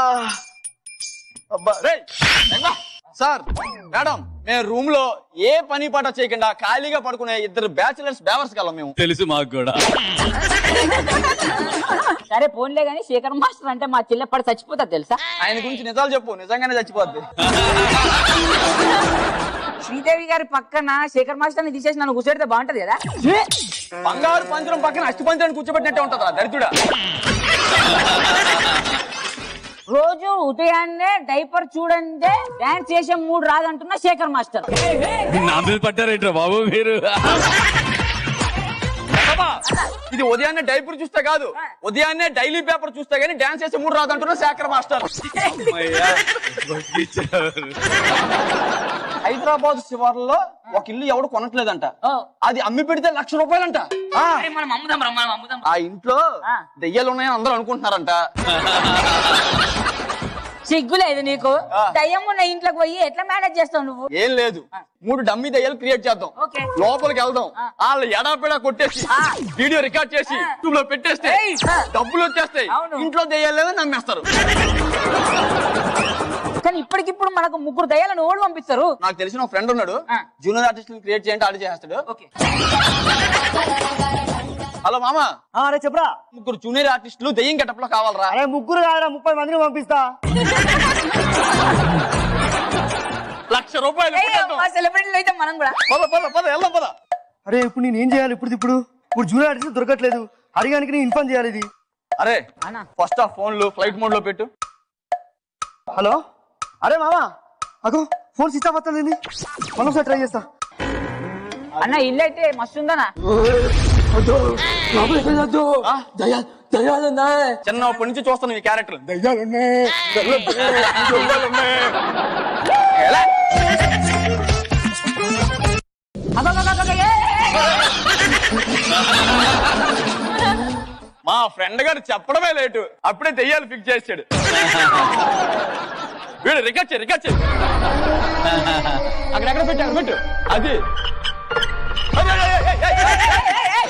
అబ్బా రేయ్ లెగ్వా. సార్ మేడం మేము రూమ్ లో ఏ పని పాట చేయకుండా ఖాళీగా పడుకునే ఇద్దరు బ్యాచిలర్స్ బేవర్స్ కలం మేము తెలుసు మాకు కూడా సరే ఫోన్లే గానీ శేఖర్ మాస్టర్ అంటే మా చిల్లపడి చచ్చిపోతా తెలుసా ఆయన గురించి నిజాలు చెప్పు నిజంగానే చచ్చిపోద్ది శ్రీదేవి గారి పక్కన శేఖర్ మాస్టర్ ని తీసేసి నన్ను కూర్చోడితే బాగుంటది కదా బంగారు పంజరం పక్కన అస్థి పంజరం కూర్చోబెట్టినట్టే ఉంటుందా దరిద్రుడా రోజు ఉదయాన్నే డైపర్ చూడండి డాన్స్ చేసే మూడు రాదంటున్న శేఖర్ మాస్టర్ నా మీద పట్టారేంట్రా బాబు మీరు అబ్బా, ఇది ఉదయాన్నే డైపర్ చూస్తే కాదు ఉదయాన్నే డైలీ పేపర్ చూస్తే గానీ డాన్స్ చేసే మూడు రాదంటున్నా శేఖర్ మాస్టర్ అమ్మయ్యా, బతికించారు. హైదరాబాద్ శివార్లలో ఒక ఇల్లు ఎవడు కొనట్లేదంట ఓ. అది అమ్మి పెడితే లక్ష రూపాయలంట ఆ, అరే మనం అమ్ముదాం రా మనం అమ్ముదాం ఆ ఇంట్లో ఆ. దెయ్యాలు ఉన్నాయని అందరూ అనుకుంటున్నారంట సిగ్గులేదు నీకు ఆ. దయ్యం ఉన్న ఇంట్లోకి పోయి ఎట్లా మేనేజ్ చేస్తావు నువ్వు ఏం లేదు మూడు డమ్మీ దయ్యాలు క్రియేట్ చేద్దాం ఓకే. లోపలికి వెళ్దాం వాళ్ళ ఎడాపెడా కొట్టేసి ఆ. వీడియో రికార్డ్ చేసి యూట్యూబ్ లో పెట్టేస్తే ఏయ్. డబ్బులు వచ్చేస్తాయి అవును. ఇంట్లో దెయ్యాలు లేదని నమ్మేస్తారు కానీ ఇప్పటికిప్పుడు మనకు ముగ్గురు దయ్యాలను ఓడి పంపిస్తారు నాకు తెలిసిన ఒక ఫ్రెండ్ ఉన్నాడు ఆ. జూనియర్ ఆర్టిస్ట్ క్రియేట్ చేయండి ఆడి చేస్తాడు ఓకే హలో మామ ఆ, అరే చెప్పరా ముగ్గురు జూనియర్ ఆర్టిస్టులు దెయ్యం గెటప్ లో కావాలరా అరే ముగ్గురు కాదురా ముప్పై మందిని పంపిస్తా లక్ష రూపాయలు కొట్టేద్దాం. సెలబ్రిటీలు అయితే మనం కూడా పద పద పద వెళ్దాం పద అరే ఇప్పుడు నేను ఏం చేయాలి ఇప్పుడు ఇప్పుడు ఇప్పుడు జూనియర్ ఆర్టిస్ట్ దొరకట్లేదు అడిగానికి నేను ఇన్ఫార్మ్ చేయాలి ఇది అరే అన్నా. ఫస్ట్ ఆ ఫోన్లు ఫ్లైట్ మోడ్ లో పెట్టు హలో అరే మామా అగో ఫోన్ స్విచ్ ఆఫ్ అవుతుంది మనం ఒకసారి ట్రై చేస్తా అన్న ఇల్లు అయితే మస్తు ఉందనా చిన్నప్పటి నుంచి చూస్తాను ఈ క్యారెక్టర్ మా ఫ్రెండ్ గారు చెప్పడమే లేటు అప్పుడే దెయ్యాలు ఫిక్స్ చేసాడు వీడు రికార్డ్ చేయి రికార్డ్ చేయి అక్కడెక్కడ పెట్టు అక్కడ పెట్టు అది అరే, అరే, అరే, అరే, అరే, అరే,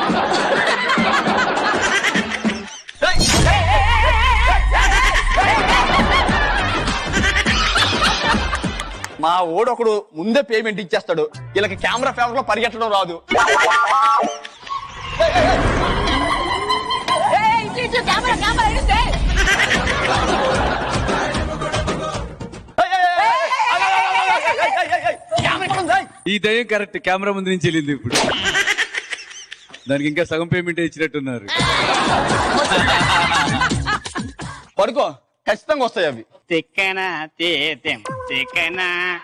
అరే, అరే, మా ఓడు ఒకడు ముందే పేమెంట్ ఇచ్చేస్తాడు వీళ్ళకి కెమెరా ఫేవర్ లో పరిగెట్టడం రాదు కెమెరా కెమెరా ఇస్తే కెమెరా ఎక్కడ ఉంది? ఈ దయ్యం కరెక్ట్ కెమెరా ముందు నుంచి వెళ్ళింది ఇప్పుడు దానికి ఇంకా సగం పేమెంట్ ఇచ్చినట్టున్నారు పడుకో ఖచ్చితంగా వస్తాయి అవి తిక్కన తేదెం తిక్కన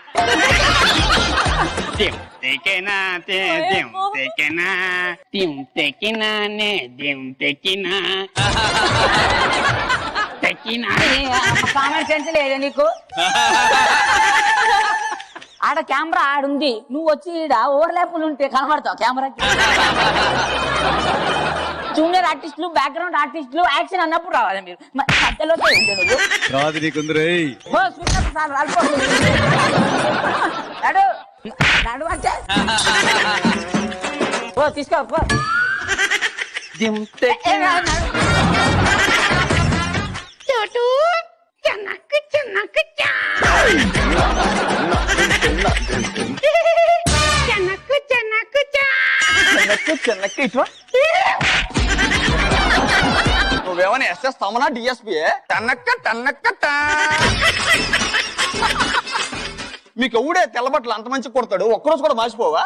దిం తిక్కన తేదెం తిక్కన దిం తెకిన నే దిం తెకిన తెకిన కామన్ సెన్స్ లేదా నీకు ఆడ కెమెరా ఆడుంది నువ్వు వచ్చి ఈడ ఓవర్లాపులు ఉంటే కనబడతావు కెమెరాకి జూనియర్ ఆర్టిస్టులు బ్యాక్గ్రౌండ్ ఆర్టిస్టులు యాక్షన్ అన్నప్పుడు రావాలి మీరు మరి మధ్యలోకి ఏంటి నువ్వు రాదు నీకుందరు ఏయ్ ఓ చూసినప్పుడు చాలు రాలిపో నడు నడు అంటే ఓ తీసుకో పో దిం ఏ, తెకిన నడు. చోటు చెనక్ చెనక్ చా చెనక్ చెనక్ చా చిన్నక్కి చిన్నక్కి ఇటు నువ్వేమైనా ఎస్ఎస్ తమనా డిఎస్పీ టన్నక్క టన్నక్క టా. మీకు ఎవడే తెల్లబట్టలు అంత మంచి కొడతాడు ఒక్కరోజు కూడా మార్చిపోవా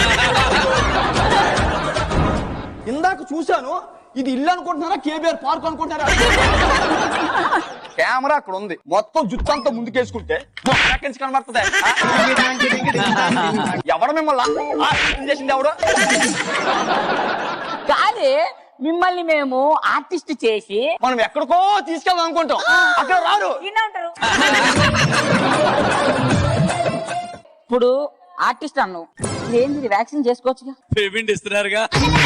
ఇందాక చూశాను ఇది ఇల్లు అనుకుంటున్నారా కేబీఆర్ పార్క్ అనుకుంటున్నారా కెమెరా అక్కడ ఉంది మొత్తం జుత్తు అంతా ముందుకేసుకుంటే మొత్తం ఎక్కడి నుంచి కనబడుతుంది ఎవడు మిమ్మల్ని ఆ, ఏం చేసింది ఎవడు కాదే మిమ్మల్ని మేము ఆర్టిస్ట్ చేసి మనం ఎక్కడికో తీసుకెళ్దాం అనుకుంటాం అక్కడ రారు ఈయనే ఉంటారు ఇప్పుడు ఆర్టిస్ట్ అన్నావు ఏంది వ్యాక్సిన్ చేసుకోవచ్చుగా పేమెంట్ ఇస్తున్నారుగా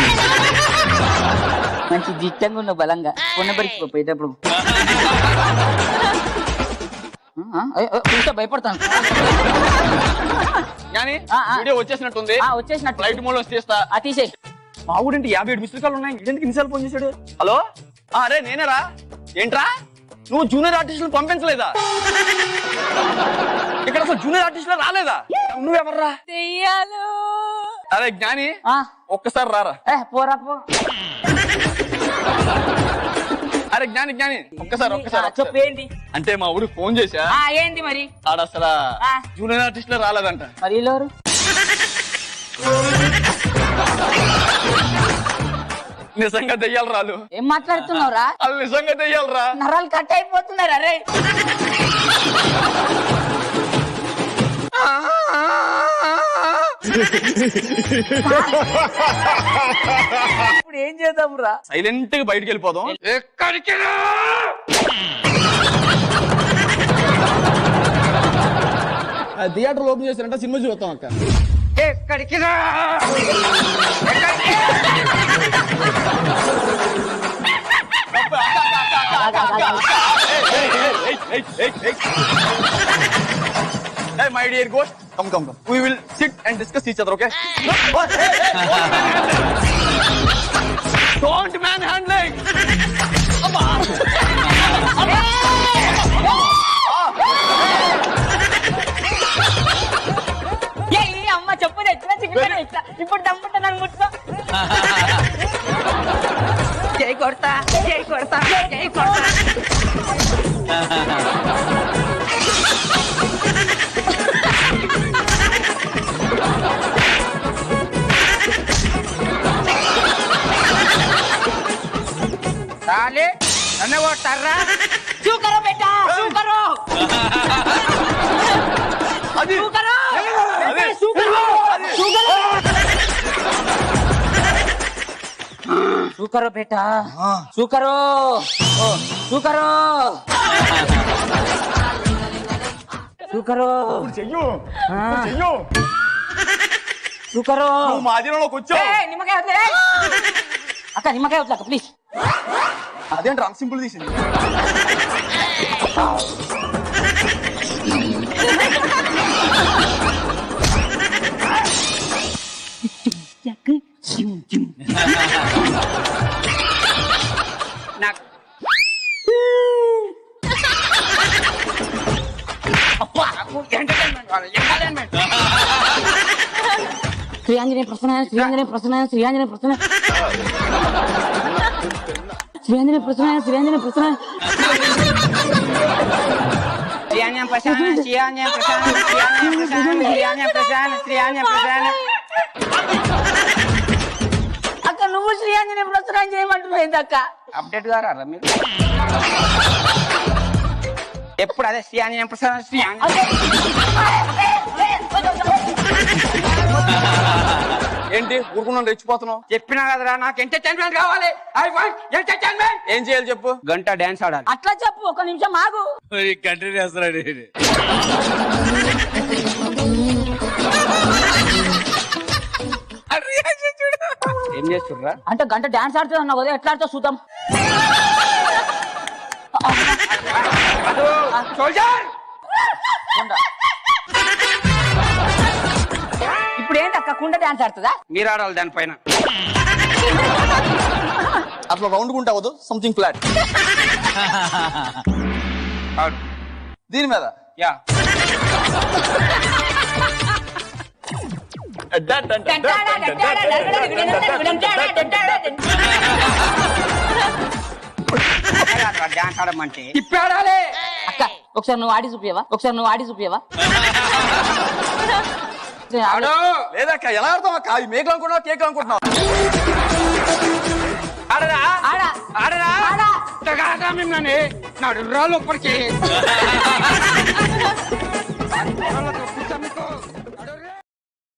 మంచి దిట్టంగా ఉన్నావు బలంగా కొన్నబరికి పోయేటప్పుడు ఆ, అయ్యో, అయ్యో, చూస్తే భయపడతాను కానీ ఆ, ఆ. వీడియో వచ్చేసినట్టుంది ఆ, వచ్చేసినట్టు. ఫ్లైట్ మోడ్ లో తీస్తా ఆ తీసేయి మా ఊడింటి యాభై ఏడు మిస్డ్ కాల్ ఉన్నాయి ఎందుకు ఇన్నిసార్లు ఫోన్ చేశాడు హలో ఆ, అరే నేనేరా ఏంట్రా నువ్వు జూనియర్ ఆర్టిస్టులు పంపించలేదా ఇక్కడ అసలు జూనియర్ ఆర్టిస్టులు రాలేదా నువ్వెవర్రా దెయ్యాలు అరే జ్ఞాని ఆ, ఒక్కసారి రారా ఏ, పోరా పో అరే జ్ఞాని జ్ఞాని ఒక్కసారి ఒక్కసారి ఆ, చెప్పు ఒక్కసారి. ఏంటి అంటే మా ఊరికి ఫోన్ చేశా ఆ ఏంది మరి ఆడ అసలు ఆ. జూనియర్ ఆర్టిస్టులు రాలేదంట మరి వీళ్ళెవరు? నిజంగా దెయ్యాలు రాలు ఏం మాట్లాడుతున్నావురా వాళ్ళు నిజంగా దెయ్యాలు రా నరాలు కట్ అయిపోతున్నారు అరే ఇప్పుడు ఏం చేద్దాం రా సైలెంట్ గా బయటికి వెళ్ళిపోదాం ఎక్కడికి రా థియేటర్ ఓపెన్ చేశారంట సినిమా చూద్దాం అక్క ఎక్కడికి రా Hey, my dear ghost, come, come, come. We will sit and discuss each other, okay? Don't manhandling! ఏ, ఈ అమ్మ చెప్పు తెచ్చినా చికెన్ ఇట్లా ఇప్పుడు దమ్ముంటే నన్ను ముట్టుకో జై కొడతా జై కొడతా జై కొడతా రాలే నన్ను కొట్టారా షూకరో బేటా షూకరో అది షూకరో అదే. షూకరో షూకరో షూకరో బేటా షూకరో ఓ షూకరో షూకరో చెయ్యు ఆ, చెయ్యు షూకరో నువ్వు మా అధీనంలోకి వచ్చావు ఏయ్, నిమ్మకాయ వదిలే అక్క నిమ్మకాయ వదిలే అక్క ప్లీజ్ అదేంటి అంత సింపుల్ తీసింది నాకు ఎంటర్టైన్మెంట్ కావాలి ఎంటర్టైన్మెంట్ శ్రీ ఆంజనేయ ప్రసన్న శ్రీ ఆంజనేయ ప్రసన్న శ్రీ ఆంజనేయ ప్రసన్న శ్రీ ఆంజనేయ ప్రసన్న శ్రీ ఆంజనేయ ప్రసన్న శ్రీయాన్యం ప్రశాంత్ శ్రీయాన్యం ప్రశాంత్ శ్రీయాన్యం ప్రశాంత్ శ్రీయాన్యం ప్రశాంత్ శ్రీయాన్యం ప్రశాంత్ అక్క నువ్వు శ్రీ ఆంజనేయ ప్రసన్న చేయమంటున్నావు ఏంది అక్క అప్డేట్ గారా మీరు ఎప్పుడు అదే శ్రీయాన్యం ప్రశాంత్ శ్రీయాన్యం ఏంటి ఊరుకున్నాను రెచ్చిపోతున్నావు చెప్పినా కదరా నాకు ఎంటర్టైన్మెంట్ కావాలి ఐ వాంట్ ఎంటర్టైన్మెంట్ ఏం చేయాలి చెప్పు గంట డాన్స్ ఆడాలి అట్లా చెప్పు ఒక నిమిషం ఆగు మరి కంటిన్యూ చేస్తున్నాడు ఈయన. ఏం చేస్తుర్రా అంటే గంట డాన్స్ ఆడుతుంది అన్నావు కదా ఎట్లా ఆడుతావు చూద్దాం సోల్జర్ ఇప్పుడు ఏంటి అక్క కుండ డాన్స్ ఆడుతుందా మీరు ఆడాలి దానిపైన అట్లా రౌండ్ గుంటా అవ్వదు సంథింగ్ ఫ్లాట్ ఆడు దీని మీద యా డాన్స్ ఆడమంటే తిప్పి ఆడాలి అక్క ఒకసారి నువ్వు ఆడి చూపియవా ఒకసారి నువ్వు ఆడి చూపియవా ఆడు లేదక్క ఎలా ఆడతాం అక్క అవి మేకలు అనుకుంటున్నావు కేక్ అనుకుంటున్నావు ఆడరా ఆడా ఆడరా ఆడా కాదా మిమ్మల్ని నాడు రాళ్ళు ఒప్పటికి